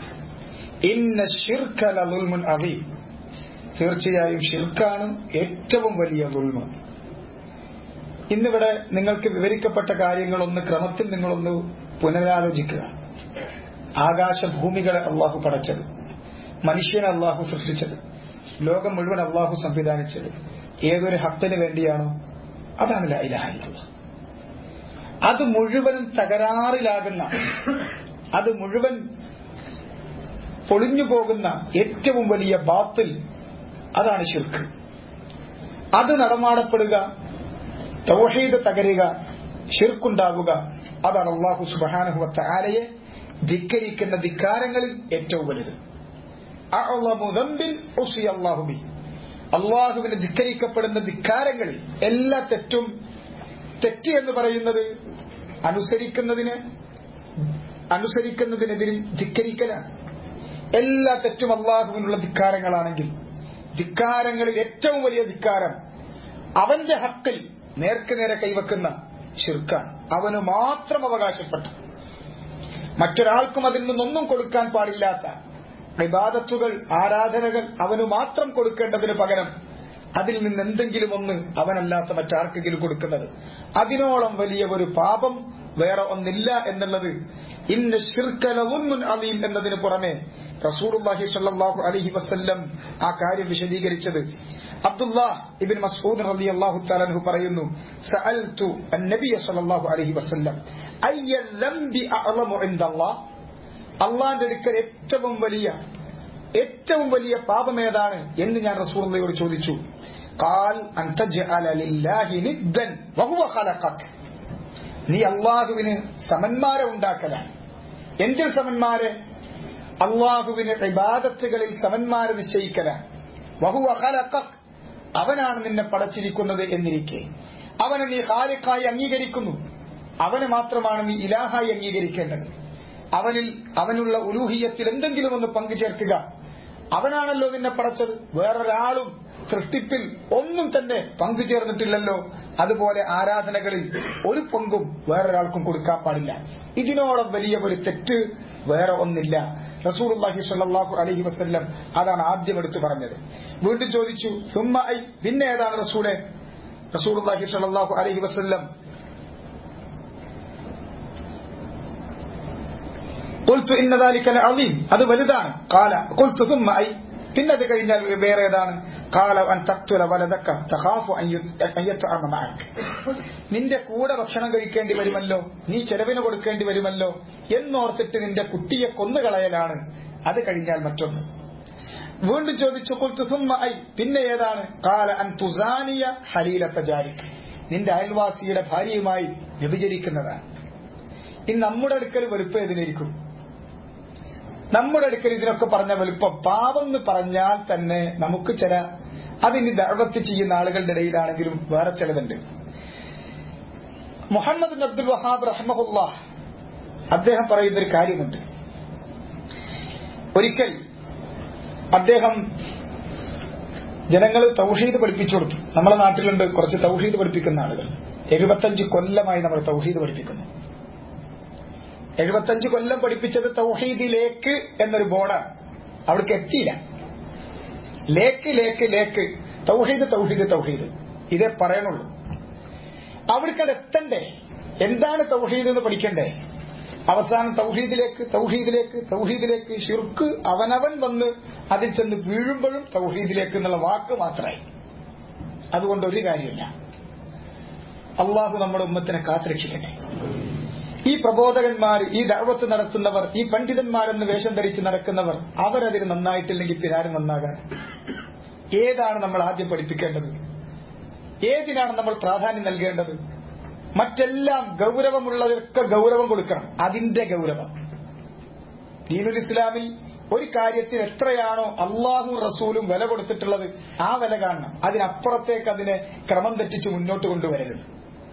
Speaker 3: ഇന്ന ഷിർഖ ലളുൽമുൻ അദീം തീർച്ചയായും ഷിർക്കാണ് ഏറ്റവും വലിയ ദുൽമ ഇന്നിവിടെ നിങ്ങൾക്ക് വിവരിക്കപ്പെട്ട കാര്യങ്ങളൊന്ന് ക്രമത്തിൽ നിങ്ങളൊന്ന് പുനരാലോചിക്കുക ആകാശഭൂമികളെ അള്ളാഹു പടച്ചത് മനുഷ്യനെ അള്ളാഹു സൃഷ്ടിച്ചത് ലോകം മുഴുവൻ അള്ളാഹു സംവിധാനിച്ചത് ഏതൊരു ഹത്തിന് വേണ്ടിയാണോ അതാണ് ലാ ഇലാഹ ഇല്ലല്ലാഹ്. അത് മുഴുവനും തകരാറിലാകുന്ന അത് മുഴുവൻ പൊളിഞ്ഞു പോകുന്ന ഏറ്റവും വലിയ ബാത്തിൽ അതാണ് ശിർക്ക് അത് നടമാടപ്പെടുക തൗഹീദ് തകരുക ഷിർക്കുണ്ടാവുക അതാണ് അള്ളാഹു സുബാനഹുവത്ത ആലയെ ധിക്കരിക്കുന്ന ധിക്കാരങ്ങളിൽ ഏറ്റവും വലുത് അഅ്ളമു ദംബിൻ ഉസിയ അല്ലാഹു ബി. അള്ളാഹുവിന് ധിക്കരിക്കപ്പെടുന്ന ധിക്കാരങ്ങളിൽ എല്ലാ തെറ്റും തെറ്റ് എന്ന് പറയുന്നത് അനുസരിക്കുന്നതിന് അനുസരിക്കുന്നതിനെതിരിൽ ധിക്കരിക്കലാണ് എല്ലാ തെറ്റും അള്ളാഹുവിനുള്ള ധിക്കാരങ്ങളാണെങ്കിൽ ധിക്കാരങ്ങളിൽ ഏറ്റവും വലിയ ധിക്കാരം അവന്റെ ഹക്കിൽ നേർക്ക് നേരെ കൈവക്കുന്ന ഷിർക്കാണ് അവന് മാത്രം അവകാശപ്പെട്ട മറ്റൊരാൾക്കും അതിൽ നിന്നൊന്നും കൊടുക്കാൻ പാടില്ലാത്ത ഇബാദത്തുകൾ ആരാധനകൾ അവന് മാത്രം കൊടുക്കേണ്ടതിന് പകരം അതിൽ നിന്ന് എന്തെങ്കിലും ഒന്ന് അവനല്ലാത്ത മറ്റാർക്കെങ്കിലും കൊടുക്കുന്നത് അതിനോളം വലിയ ഒരു പാപം വേറെ ഒന്നില്ല എന്നുള്ളത് ഇന്ന് ഷിർക്കലവുൻ അലീം എന്നതിന് പുറമെ റസൂലുള്ളാഹി സ്വല്ലല്ലാഹു അലൈഹി വസല്ലം ആ കാര്യം വിശദീകരിച്ചത് അബ്ദുല്ലാഹ് ഇബ്ൻ മസ്ഊദ് റളിയല്ലാഹു തആല അൻഹു പറയുന്നു സഅൽതു അൻ-നബിയ സ്വല്ലല്ലാഹു അലൈഹി വസല്ലം അയ്യ ദംബി അഅലമു ഇൻദല്ലാഹ് അള്ളാന്റെ അടുക്കൽ ഏറ്റവും വലിയ ഏറ്റവും വലിയ പാപം ഏതാണ് എന്ന് ഞാൻ റസൂലുള്ളയോട് ചോദിച്ചു قال أن تجعل لله ندا وهو خلقك നീ അള്ളാഹുവിന് സമന്മാരെ ഉണ്ടാക്കലാണ് എന്തിൽ സമന്മാരെ അള്ളാഹുവിന് ഇബാദത്തുകളിൽ സമന്മാരെ നിശ്ചയിക്കലാണ് വഹുവ ഖലഖക് അവനാണ് നിന്നെ പടച്ചിരിക്കുന്നത് എന്നിരിക്കെ അവനെ നീ ഖാലിഖായി അംഗീകരിക്കുന്നു അവനെ മാത്രമാണ് നീ ഇലാഹായി അംഗീകരിക്കേണ്ടത് അവനിൽ അവനുള്ള ഉലൂഹിയത്തിൽ എന്തെങ്കിലും ഒന്ന് പങ്കുചേർക്കുക അവനാണല്ലോ നിന്നെ പടച്ചത് വേറൊരാളും സൃഷ്ടിപ്പിൽ ഒന്നും തന്നെ പങ്കുചേർന്നിട്ടില്ലല്ലോ അതുപോലെ ആരാധനകളിൽ ഒരു പങ്കും വേറൊരാൾക്കും കൊടുക്കാൻ പാടില്ല ഇതിനോളം വലിയ ഒരു തെറ്റ് വേറെ ഒന്നില്ല റസൂർഹി സ്വല്ലല്ലാഹു അലൈഹി വസല്ലം അതാണ് ആദ്യം എടുത്തു പറഞ്ഞത് വീണ്ടും ചോദിച്ചു സുമ്മ ഐ പിന്നെ ഏതാണ് റസൂലെ റസൂർഹി സ്വല്ലല്ലാഹു അലൈഹി വസല്ലം قلت إن ذلك لعظيم അത് വലുതാണ് قال قلت ثم أي പിന്നെ അത് കഴിഞ്ഞാൽ വേറെ ഏതാണ് قال أن تقتل ولدك تخاف أن يت- أن يطعم معك നിന്റെ കൂടെ ഭക്ഷണം കഴിക്കേണ്ടി വരുമല്ലോ നീ ചെലവിന് കൊടുക്കേണ്ടി വരുമല്ലോ എന്നോർത്തിട്ട് നിന്റെ കുട്ടിയെ കൊന്നുകളയലാണ് അത് കഴിഞ്ഞാൽ മറ്റൊന്ന് വീണ്ടും ചോദിച്ചു "ഖുൽതു സുമ്മ ഐ പിന്നെ ഏതാണ് കാല അൻ തുസാനിയ ഹലീലത്ത ജാരിക് നിന്റെ അയൽവാസിയുടെ ഭാര്യയുമായി വ്യഭിചരിക്കുന്നതാണ് ഇനി നമ്മുടെ അടുക്കൽ വെറുപ്പ് ഏതിനിരിക്കും നമ്മുടെ അടുക്കൽ ഇതിനൊക്കെ പറഞ്ഞ വലുപ്പം പാപം എന്ന് പറഞ്ഞാൽ തന്നെ നമുക്ക് ചില അതിന് ദഴവത്ത് ചെയ്യുന്ന ആളുകളുടെ ഇടയിലാണെങ്കിലും വേറെ ചിലതുണ്ട് മുഹമ്മദ് ബിൻ അബ്ദുൽ വഹാബ് റഹ്മുല്ല അദ്ദേഹം പറയുന്നൊരു കാര്യമുണ്ട് ഒരിക്കൽ അദ്ദേഹം ജനങ്ങൾ തൗഹീദ് പഠിപ്പിച്ചു കൊടുത്തു നമ്മളെ നാട്ടിലുണ്ട് കുറച്ച് തൗഹീദ് പഠിപ്പിക്കുന്ന ആളുകൾ എഴുപത്തഞ്ച് കൊല്ലമായി നമ്മൾ തൗഹീദ് പഠിപ്പിക്കുന്നു എഴുപത്തഞ്ച് കൊല്ലം പഠിപ്പിച്ചത് തൗഹീദിലേക്ക് എന്നൊരു ബോർഡാണ് അവിടേക്ക് എത്തിയില്ല ലേക്ക് ലേക്ക് ലേക്ക് തൗഹീദ് തൗഹീദ് തൗഹീദ് ഇതേ പറയണുള്ളൂ അവിടേക്കത് എത്തണ്ടേ എന്താണ് തൗഹീദ് എന്ന് പഠിക്കണ്ടേ അവസാനം തൗഹീദിലേക്ക് തൗഹീദിലേക്ക് തൗഹീദിലേക്ക് ഷിർക്ക് അവനവൻ വന്ന് അതിൽ ചെന്ന് വീഴുമ്പോഴും തൗഹീദിലേക്ക് എന്നുള്ള വാക്ക് മാത്രമായി അതുകൊണ്ട് ഒരു കാര്യമില്ല അള്ളാഹു നമ്മുടെ ഉമ്മത്തിനെ കാത്തുരക്ഷിക്കട്ടെ ഈ പ്രബോധകന്മാർ ഈ ദഴവത്ത് നടത്തുന്നവർ ഈ പണ്ഡിതന്മാരെന്ന് വേഷം ധരിച്ച് നടക്കുന്നവർ അവരതിന് നന്നായിട്ടില്ലെങ്കിൽ പിന്നാരും നന്നാകാൻ ഏതാണ് നമ്മൾ ആദ്യം പഠിപ്പിക്കേണ്ടത് ഏതിനാണ് നമ്മൾ പ്രാധാന്യം നൽകേണ്ടത് മറ്റെല്ലാം ഗൗരവമുള്ളതൊക്കെ ഗൗരവം കൊടുക്കണം അതിന്റെ ഗൗരവം ദീനുൽ ഇസ്ലാമിൽ ഒരു കാര്യത്തിന് എത്രയാണോ അള്ളാഹു റസൂലും വില കൊടുത്തിട്ടുള്ളത് ആ വില കാണണം അതിനപ്പുറത്തേക്ക് അതിനെ ക്രമം തെറ്റിച്ച് മുന്നോട്ട് കൊണ്ടുവരരുത്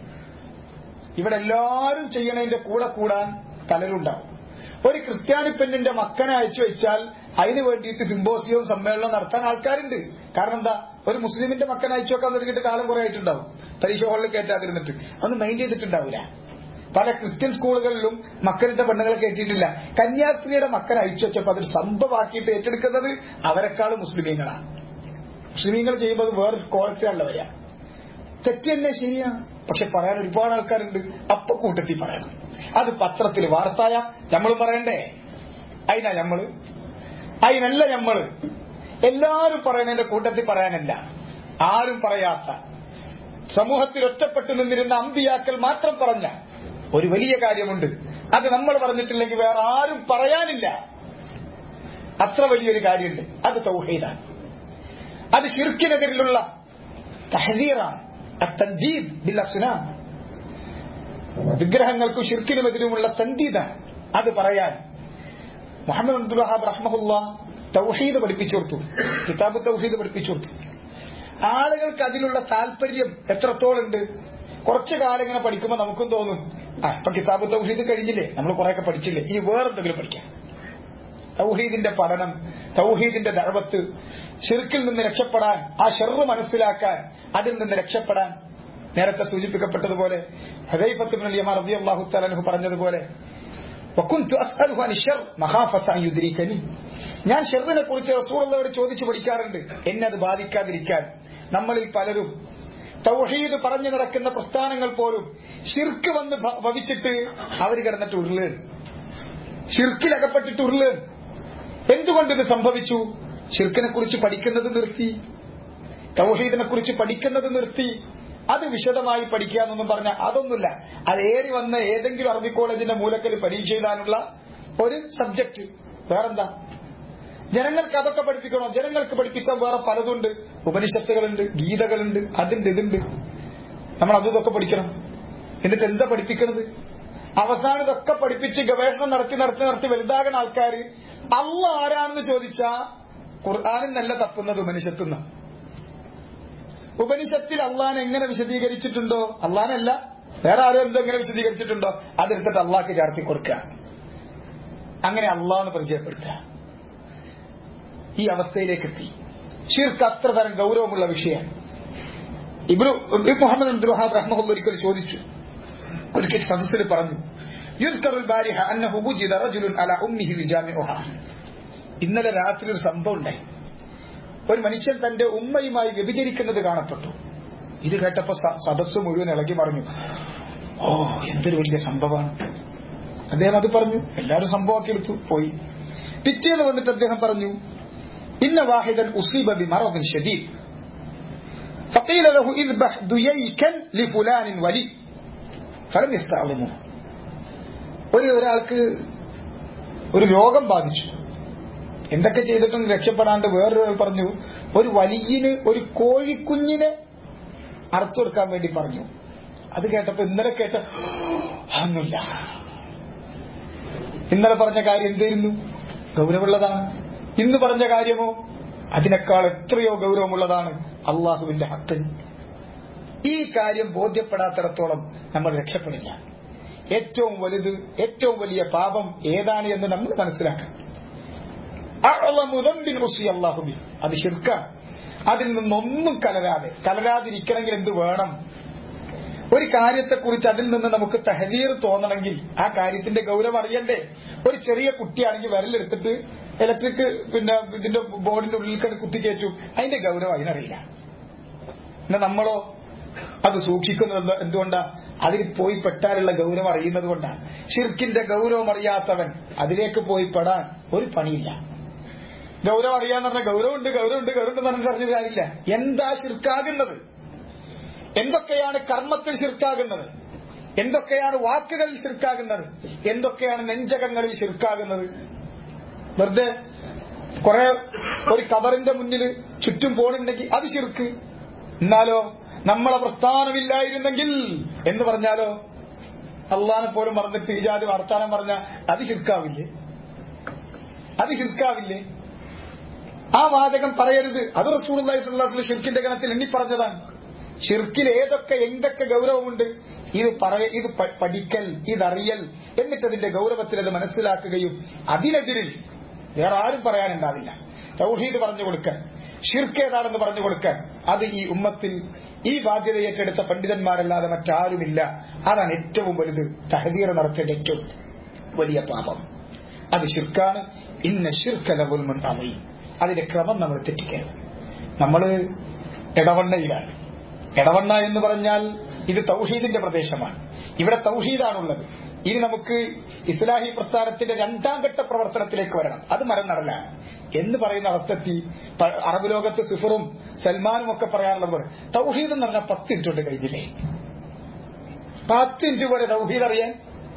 Speaker 3: ഇവിടെ എല്ലാവരും ചെയ്യണതിന്റെ കൂടെ കൂടാൻ പലരുണ്ടാവും ഒരു ക്രിസ്ത്യാനി പെണ്ണിന്റെ മക്കനെ അയച്ചു വെച്ചാൽ അതിന് വേണ്ടിയിട്ട് സിമ്പോസിയവും സമ്മേളനവും നടത്താൻ ആൾക്കാരുണ്ട് കാരണം എന്താ ഒരു മുസ്ലിമിന്റെ മക്കനെ അയച്ചു വെക്കാൻ തുടങ്ങിയിട്ട് കാലം കുറെ ആയിട്ടുണ്ടാവും പരീക്ഷ ഹാളിൽ കയറ്റാതിരുന്നിട്ട് അതൊന്നും മൈൻഡ് ചെയ്തിട്ടുണ്ടാവില്ല പല ക്രിസ്ത്യൻ സ്കൂളുകളിലും മക്കളുടെ പെണ്ണുങ്ങളെ കയറ്റിയിട്ടില്ല കന്യാസ്ത്രീയുടെ മക്കനെ അയച്ചു വെച്ചപ്പോൾ അതൊരു സംഭവമാക്കിയിട്ട് ഏറ്റെടുക്കുന്നത് അവരെക്കാൾ മുസ്ലിമീങ്ങളാണ് മുസ്ലിമീങ്ങൾ ചെയ്യുമ്പോൾ അത് വേറൊരു ക്വാളിറ്റിയാണുള്ളവരാ തെറ്റ് തന്നെ ശരിയാണ് പക്ഷെ പറയാൻ ഒരുപാട് ആൾക്കാരുണ്ട് അപ്പൊ കൂട്ടത്തിൽ പറയണം അത് പത്രത്തിൽ വാർത്തായ നമ്മളും പറയണ്ടേ അതിനാ ഞമ്മള് അതിനല്ല ഞമ്മള് എല്ലാരും പറയണതിന്റെ കൂട്ടത്തിൽ പറയാനല്ല ആരും പറയാത്ത സമൂഹത്തിൽ ഒറ്റപ്പെട്ടു നിന്നിരുന്ന അമ്പിയാക്കൾ മാത്രം പറഞ്ഞ ഒരു വലിയ കാര്യമുണ്ട് അത് നമ്മൾ പറഞ്ഞിട്ടില്ലെങ്കിൽ വേറെ ആരും പറയാനില്ല അത്ര വലിയൊരു കാര്യമുണ്ട് അത് തൗഹീദാണ് അത് ഷിർക്കിനെതിരിലുള്ള തഹദീറാണ് അത്തൻജീദ് ബിൽ അസ്നാം വിഗ്രഹങ്ങൾക്കും ഷിർക്കിനുമെതിരുമുള്ള തൻദീദാണ് അത് പറയാൻ മുഹമ്മദ് അബ്ദുൽ വഹാബ് റഹ്മഹുല്ല തൗഹീദ് പഠിപ്പിച്ചു കൊടുത്തു കിതാബ് തൗഹീദ് പഠിപ്പിച്ചു കൊടുത്തു ആളുകൾക്ക് അതിലുള്ള താല്പര്യം എത്രത്തോളം ഉണ്ട് കുറച്ചു കാലം ഇങ്ങനെ പഠിക്കുമ്പോൾ നമുക്കും തോന്നും ആ ഇപ്പൊ കിതാബ് തൗഹീദ് കഴിഞ്ഞില്ലേ നമ്മൾ കുറെയൊക്കെ പഠിച്ചില്ലേ ഇനി വേറെന്തെങ്കിലും പഠിക്കാം തൗഹീദിന്റെ പഠനം തൗഹീദിന്റെ ദഴവത്ത് ഷിർക്കിൽ നിന്ന് രക്ഷപ്പെടാൻ ആ ഷെറ് മനസ്സിലാക്കാൻ അതിൽ നിന്ന് രക്ഷപ്പെടാൻ നേരത്തെ സൂചിപ്പിക്കപ്പെട്ടതുപോലെ ഹദൈഫത്തുബ്നു തലൻഹു പറഞ്ഞതുപോലെ വകുന്തു അസ്അലുഹു അനി ശർ മഖാഫത അൻ യുദ്രികനി ഞാൻ ഷെറിനെ കുറിച്ച് റസൂലുള്ളാഹിയോട് ചോദിച്ചു പഠിക്കാറുണ്ട് എന്നെ അത് ബാധിക്കാതിരിക്കാൻ നമ്മളിൽ പലരും തൗഹീദ് പറഞ്ഞു നടക്കുന്ന പ്രസ്ഥാനങ്ങൾ പോലും ഷിർക്ക് വന്ന് ഭ- ഭവിച്ചിട്ട് അവർ കിടന്നിട്ട് ഉരുളേൻ ഷിർക്കിലകപ്പെട്ടിട്ട് ഉരുളേൻ എന്തുകൊണ്ട് ഇത് സംഭവിച്ചു ഷിർക്കിനെ കുറിച്ച് പഠിക്കുന്നത് നിർത്തി തൗഹീദിനെ കുറിച്ച് പഠിക്കുന്നത് നിർത്തി അത് വിശദമായി പഠിക്കാന്നൊന്നും പറഞ്ഞ അതൊന്നുമില്ല അത് ഏറി വന്ന ഏതെങ്കിലും അറബി കോളേജിന്റെ മൂലക്കൽ പരീക്ഷ എഴുതാനുള്ള ഒരു സബ്ജക്ട് വേറെന്താ ജനങ്ങൾക്ക് അതൊക്കെ പഠിപ്പിക്കണോ ജനങ്ങൾക്ക് പഠിപ്പിക്കാൻ വേറെ പലതുണ്ട് ഉപനിഷത്തുകളുണ്ട് ഗീതകളുണ്ട് അതുണ്ട് ഇതുണ്ട് നമ്മൾ അതും ഇതൊക്കെ പഠിക്കണം എന്നിട്ട് എന്താ പഠിപ്പിക്കണത് അവസാനം ഇതൊക്കെ പഠിപ്പിച്ച് ഗവേഷണം നടത്തി നടത്തി നടത്തി വലുതാകുന്ന ആൾക്കാർ അള്ള ആരാണെന്ന് ചോദിച്ചാ ഖുർആാനിൽ നല്ല തപ്പുന്നത് ഉപനിഷത്തുന്ന ഉപനിഷത്തിൽ അള്ളഹാൻ എങ്ങനെ വിശദീകരിച്ചിട്ടുണ്ടോ അള്ളഹാനല്ല വേറെ ആരും എന്തെങ്ങനെ വിശദീകരിച്ചിട്ടുണ്ടോ അതെടുത്തിട്ട് അള്ളാഹ്ക്ക് ചാർത്തി കൊടുക്കുക അങ്ങനെ അള്ളാഹ് പരിചയപ്പെടുത്തുക ഈ അവസ്ഥയിലേക്ക് എത്തി ഷിർക്ക് അത്ര തരം ഗൗരവമുള്ള വിഷയമാണ് ഇബ്രു മുഹമ്മദ് അബ്ദുൽ വഹാബ് റഹ്മുല്ല ഒരിക്കൽ ചോദിച്ചു ഒരിക്കൽ സദസ്സിൽ പറഞ്ഞു يذكر البارحة أنه وجد رجل على أمه يجامعها ഇന്നലെ രാത്രി ഒരു സംഭവം ഉണ്ടായി ഒരു മനുഷ്യൻ തന്റെ ഉമ്മയുമായി വ്യഭിചരിക്കുന്നത് കാണപ്പെട്ടു ഇത് കേട്ടപ്പോ സ- സദസ്സ് മുഴുവൻ ഇളകി മറിഞ്ഞു ഓ എന്തൊരു വലിയ സംഭവമാണ് അദ്ദേഹം അത് പറഞ്ഞു എല്ലാവരും സംഭവമാക്കി എടുത്തു പോയി പിറ്റേന്ന് വന്നിട്ട് അദ്ദേഹം പറഞ്ഞു ഇന്ന വാഹിദൻ ഉസീബ ബി മറദിൻ ഷദീദ് فقيل له اذبح دييكا لفلان ولي فلم يستعظموه ഒരു ഒരാൾക്ക് ഒരു രോഗം ബാധിച്ചു എന്തൊക്കെ ചെയ്തിട്ടും രക്ഷപ്പെടാണ്ട് വേറൊരാൾ പറഞ്ഞു ഒരു വലിയന് ഒരു കോഴിക്കുഞ്ഞിനെ അറുത്തു കൊടുക്കാൻ വേണ്ടി പറഞ്ഞു അത് കേട്ടപ്പോ ഇന്നലെ കേട്ട ഒന്നുമില്ല ഇന്നലെ പറഞ്ഞ കാര്യം എന്തായിരുന്നു ഗൗരവമുള്ളതാണ് ഇന്ന് പറഞ്ഞ കാര്യമോ അതിനേക്കാൾ എത്രയോ ഗൗരവമുള്ളതാണ് അള്ളാഹുവിന്റെ ഹക്ക് ഈ കാര്യം ബോധ്യപ്പെടാത്തിടത്തോളം നമ്മൾ രക്ഷപ്പെടില്ല ഏറ്റവും വലുത് ഏറ്റവും വലിയ പാപം ഏതാണ് എന്ന് നമ്മൾ മനസ്സിലാക്കണം അഅ്ളമുദമ്പിൻ ഉസിയ അല്ലാഹു ബിഹി. അത് ശിർക്കാണ് അതിൽ നിന്നൊന്നും കലരാതെ കലരാതിരിക്കണമെങ്കിൽ എന്ത് വേണം ഒരു കാര്യത്തെക്കുറിച്ച് അതിൽ നിന്ന് നമുക്ക് തഹദീർ തോന്നണമെങ്കിൽ ആ കാര്യത്തിന്റെ ഗൗരവം അറിയണ്ടേ ഒരു ചെറിയ കുട്ടിയാണെങ്കിൽ വിരലെടുത്തിട്ട് ഇലക്ട്രിക് പിന്നെ ഇതിന്റെ ബോർഡിന്റെ ഉള്ളിൽ കണ്ട് കുത്തിക്കയറ്റും അതിന്റെ ഗൗരവം അതിനറിയില്ല എന്നാ നമ്മളോ അത് സൂക്ഷിക്കുന്നത് എന്തുകൊണ്ടാ അതിൽ പോയി പെട്ടാലുള്ള ഗൗരവം അറിയുന്നത് കൊണ്ടാണ് ഷിർക്കിന്റെ ഗൗരവം അറിയാത്തവൻ അതിലേക്ക് പോയി പെടാൻ ഒരു പണിയില്ല ഗൗരവം അറിയാന്ന് പറഞ്ഞാൽ ഗൗരവമുണ്ട് ഗൗരവമുണ്ട് ഗൗരവമുണ്ട് എന്ന് പറഞ്ഞിട്ട് പറഞ്ഞിട്ട് കാര്യമില്ല എന്താ ഷിർക്കാകുന്നത് എന്തൊക്കെയാണ് കർമ്മത്തിൽ ശിർക്കാകുന്നത് എന്തൊക്കെയാണ് വാക്കുകളിൽ ശിർക്കാകുന്നത് എന്തൊക്കെയാണ് നെഞ്ചകങ്ങളിൽ ശിർക്കാകുന്നത് വെറുതെ കുറെ ഒരു കബറിന്റെ മുന്നിൽ ചുറ്റും പോണുണ്ടെങ്കിൽ അത് ശിർക്ക് എന്നാലോ നമ്മളെ പ്രസ്ഥാനമില്ലായിരുന്നെങ്കിൽ എന്ന് പറഞ്ഞാലോ അള്ളാനെ പോലും മറന്നിട്ട് ഈ ജാതി വർത്താനം പറഞ്ഞ അത് ശിർക്കാവില്ലേ അത് ശിർക്കാവില്ലേ ആ വാചകം പറയരുത് അത് റസൂൽ അള്ളാഹി ഷിർക്കിന്റെ ഗണത്തിൽ എണ്ണി പറഞ്ഞതാണ് ഷിർക്കിൽ ഏതൊക്കെ എന്തൊക്കെ ഗൗരവമുണ്ട് ഇത് പറയ ഇത് പ- പഠിക്കൽ ഇതറിയൽ എന്നിട്ട് അതിന്റെ ഗൗരവത്തിൽ അത് മനസ്സിലാക്കുകയും അതിനെതിരിൽ വേറെ ആരും പറയാനുണ്ടാവില്ല തൗഹീദ് പറഞ്ഞു കൊടുക്കാൻ ഷിർക്ക് ഏതാണെന്ന് പറഞ്ഞു കൊടുക്കാൻ അത് ഈ ഉമ്മത്തിൽ ഈ ബാധ്യത ഏറ്റെടുത്ത പണ്ഡിതന്മാരല്ലാതെ മറ്റാരുമില്ല അതാണ് ഏറ്റവും വലുത് തഹദീർ നടത്തേണ്ട ഏറ്റവും വലിയ പാപം അത് ഷിർക്കാണ് ഇന്ന ഷിർക്കലവുൽ മുൻ അമയും അതിന്റെ ക്രമം നമ്മൾ തെറ്റിക്കരുത് നമ്മള് ഇടവണ്ണയിലാണ് ഇടവണ്ണ എന്ന് പറഞ്ഞാൽ ഇത് തൗഹീദിന്റെ പ്രദേശമാണ് ഇവിടെ തൗഹീദാണുള്ളത് ഇനി നമുക്ക് ഇസ്ലാഹി പ്രസ്ഥാനത്തിന്റെ രണ്ടാം ഘട്ട പ്രവർത്തനത്തിലേക്ക് വരണം അത് മരം നടലാണ് എന്ന് പറയുന്ന അവസ്ഥയെത്തി പ- അറബ് ലോകത്ത് സുഫറും സൽമാനും ഒക്കെ പറയാറുള്ളവർ തൗഹീദ് എന്ന് പറഞ്ഞാൽ പത്ത് മിനിറ്റ് കൊണ്ട് കഴിഞ്ഞില്ലേ പത്ത് മിനിറ്റ് പോലെ തൗഹീദ് അറിയാൻ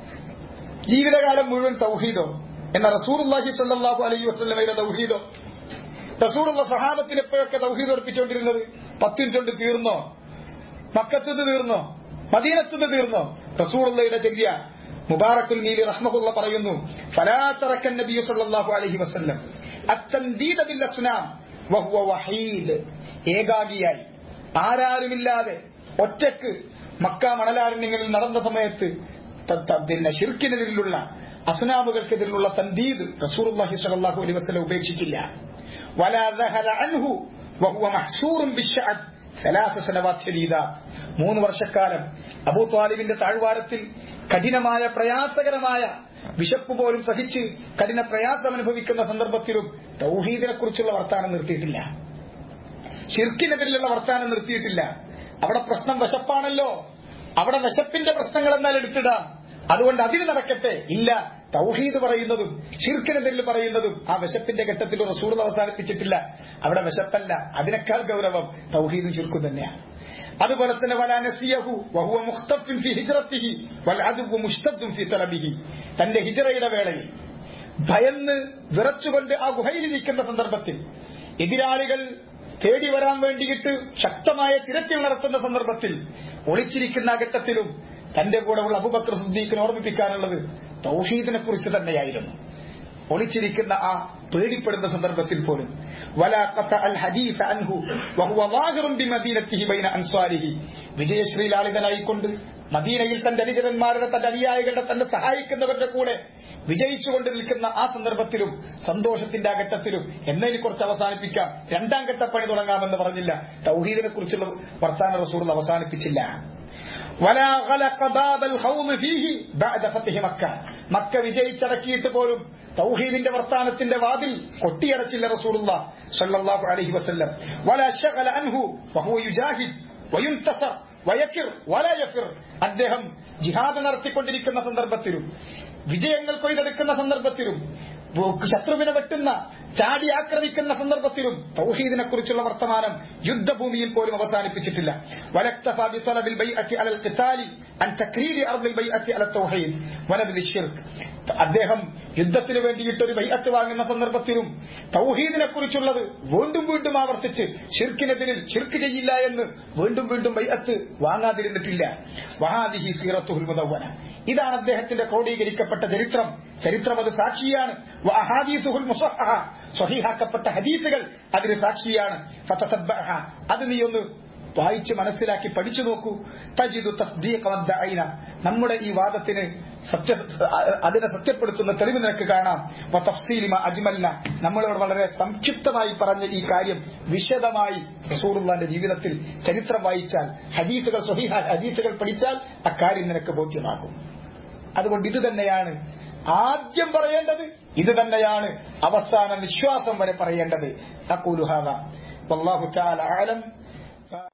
Speaker 3: ജീവിതകാലം മുഴുവൻ തൗഹീദോ എന്ന റസൂർഹി സല്ലാഹു അലൈഹി വസ്ലമയുടെ തൗഹീദോ റസൂറുള്ള സഹാബത്തിന് എപ്പോഴൊക്കെ തൗഹീദ് പഠിപ്പിച്ചുകൊണ്ടിരുന്നത് പത്ത് മിനിറ്റ് കൊണ്ട് തീർന്നോ മക്കത്തുനിന്ന് തീർന്നോ മദീനത്തുനിന്ന് തീർന്നോ റസൂറുള്ളയുടെ ചെല്ലിയ മുബാറക്കുൽ മീലി റഹ്മഹുള്ള പറയുന്നു ഫലാത്തറക്കൻ നബി സല്ലല്ലാഹു അലൈഹി വസല്ലം അത്തൻദീദ ബിൽ അസ്നാം വഹുവ വഹീദ് ഏകാഗിയായി ആരാരുമില്ലാതെ ഒറ്റക്ക് മക്ക മണലാരണ്യങ്ങളിൽ നടന്ന സമയത്ത് ത- ത- പിന്നെ ഷിർക്കിനെതിരിലുള്ള അസുനാമുകൾക്കെതിരിലുള്ള തന്ദീദ് റസൂലുള്ളാഹി സ്വല്ലല്ലാഹു അലൈഹി വസല്ലം ഉപേക്ഷിച്ചില്ല ولا ذهل عنه وهو محشور بالشعب ثلاث سنوات شديدات മൂന്ന് വർഷക്കാലം അബൂ ത്വാലിബിന്റെ താഴ്വാരത്തിൽ കഠിനമായ പ്രയാസകരമായ വിശപ്പ് പോലും സഹിച്ച് കഠിന പ്രയാസം അനുഭവിക്കുന്ന സന്ദർഭത്തിലും തൗഹീദിനെ കുറിച്ചുള്ള വർത്താനം നിർത്തിയിട്ടില്ല ഷിർക്കിനെതിരെയുള്ള വർത്താനം നിർത്തിയിട്ടില്ല അവിടെ പ്രശ്നം വിശപ്പാണല്ലോ അവിടെ വിശപ്പിന്റെ പ്രശ്നങ്ങൾ എന്നാൽ എടുത്തിടാം അതുകൊണ്ട് അതിന് നടക്കട്ടെ ഇല്ല തൗഹീദ് പറയുന്നതും ഷിർക്കിനെതിരിൽ പറയുന്നതും ആ വിശപ്പിന്റെ ഘട്ടത്തിൽ റസൂൾ അവസാനിപ്പിച്ചിട്ടില്ല അവിടെ വിശപ്പല്ല അതിനേക്കാൾ ഗൗരവം തൗഹീദും ഷിർക്കും തന്നെയാണ് അതുപോലെ തന്നെ വലാ നസിയഹു വഹുവ മുഖ്തഫിൻ ഫി ഹിജ്റത്തിഹി വൽ അദുവു മുഷ്തദ്ദുൻ ഫി തലബിഹി തന്റെ ഹിജ്റയുടെ വേളയിൽ ഭയന്ന് വിറച്ചുകൊണ്ട് ആ ഗുഹയിൽ നിൽക്കുന്ന സന്ദർഭത്തിൽ എതിരാളികൾ തേടി വരാൻ വേണ്ടിയിട്ട് ശക്തമായ തിരച്ചിൽ നടത്തുന്ന സന്ദർഭത്തിൽ ഒളിച്ചിരിക്കുന്ന ആ ഘട്ടത്തിലും തന്റെ കൂടെയുള്ള അബുബക്കർ സുദ്ദീഖിനെ ഓർമ്മിപ്പിക്കാനുള്ളത് തൗഹീദിനെ കുറിച്ച് തന്നെയായിരുന്നു ഒളിച്ചിരിക്കുന്ന ആ പേടിപ്പെടുന്ന സന്ദർഭത്തിൽ പോലും വലാ ഖത അൽ ഹദീസ് അൻഹു വഹുവ വാഹിറുൻ ബിമദീനത്തിഹി ബൈന അൻസ്വാരിഹി വിജയശ്രീ ലാളിതനായിക്കൊണ്ട് മദീനയിൽ തന്റെ അനുചരന്മാരുടെ തന്റെ അനുയായികളുടെ തന്നെ സഹായിക്കുന്നവരുടെ കൂടെ വിജയിച്ചുകൊണ്ട് നിൽക്കുന്ന ആ സന്ദർഭത്തിലും സന്തോഷത്തിന്റെ ആ ഘട്ടത്തിലും എന്നതിനെ കുറിച്ച് അവസാനിപ്പിക്കാം രണ്ടാം ഘട്ട പണി തുടങ്ങാമെന്ന് പറഞ്ഞില്ല തൗഹീദിനെ കുറിച്ചുള്ള വർത്താന റസൂൾ അവസാനിപ്പിച്ചില്ല വലാ ഖലഖ ബാബൽ ഖൗമ ഫീഹി ബഅദ ഫത്ഹി മക്ക മക്ക വിജയിച്ചടക്കിയിട്ട് പോലും തൗഹീദിന്റെ വർത്താനത്തിന്റെ വാതിൽ കൊട്ടിയടച്ചില്ല റസൂലുള്ള സല്ലല്ലാഹു അലൈഹി വസല്ലം വലാ ശഗല അൻഹു വഹുവ യുജാഹിദ് വയുൻതസർ വയക്കിർ വലാ യഫിർ അദ്ദേഹം ജിഹാദ് നടത്തിക്കൊണ്ടിരിക്കുന്ന സന്ദർഭത്തിലും വിജയങ്ങൾ കൊയ്തെടുക്കുന്ന സന്ദർഭത്തിലും ശത്രുവിനെ വെട്ടുന്ന ചാടി ആക്രമിക്കുന്ന സന്ദർഭത്തിലും തൗഹീദിനെ കുറിച്ചുള്ള വർത്തമാനം യുദ്ധഭൂമിയിൽ പോലും അവസാനിപ്പിച്ചിട്ടില്ല വലക്തഫ ബിത്തലബിൽ ബൈഅത്തി അലൽ ഖിതാലി അൻ തക്രീരി അർദിൽ ബൈഅത്തി അല തൗഹീദ് വനബിൽ ശിർക്ക് അദ്ദേഹം യുദ്ധത്തിന് വേണ്ടിയിട്ട് ഒരു ബൈഅത്ത് വാങ്ങുന്ന സന്ദർഭത്തിലും തൗഹീദിനെ കുറിച്ചുള്ളത് വീണ്ടും വീണ്ടും ആവർത്തിച്ച് ഷിർക്കിനെതിരിൽ ഷിർക്ക് ചെയ്യില്ല എന്ന് വീണ്ടും വീണ്ടും ബൈഅത്ത് വാങ്ങാതിരുന്നിട്ടില്ല വഹാദിഹി സീറത്തുൽ മുദവ്വന ഇതാണ് അദ്ദേഹത്തിന്റെ ക്രോഡീകരിക്കപ്പെട്ട ചരിത്രം ചരിത്രം അത് സാക്ഷിയാണ് വഅഹാദീസുഹുൽ മുസഹഹ സ്വഹീഹാക്കപ്പെട്ട ഹദീസുകൾ അതിന് സാക്ഷിയാണ് ഫതതബ്ബഅഹ അത് നീ ഒന്ന് വായിച്ച് മനസ്സിലാക്കി പഠിച്ചു നോക്കൂ തജിദു തസ്ദീഖ നമ്മുടെ ഈ വാദത്തിന് സത്യ അതിനെ സത്യപ്പെടുത്തുന്ന തെളിവ് നിനക്ക് കാണാം തഫ്സീലിമ അജ്മല്ല നമ്മളോട് വളരെ സംക്ഷിപ്തമായി പറഞ്ഞ ഈ കാര്യം വിശദമായി റസൂറുള്ളാന്റെ ജീവിതത്തിൽ ചരിത്രം വായിച്ചാൽ ഹദീസുകൾ സ്വഹീഹ ഹദീസുകൾ പഠിച്ചാൽ അക്കാര്യം നിനക്ക് ബോധ്യമാകും അതുകൊണ്ട് ഇത് തന്നെയാണ് ആദ്യം പറയേണ്ടത് ഇത് തന്നെയാണ് അവസാന വിശ്വാസം വരെ പറയേണ്ടത് അക്കൂലുഹാദ والله تعالى أعلم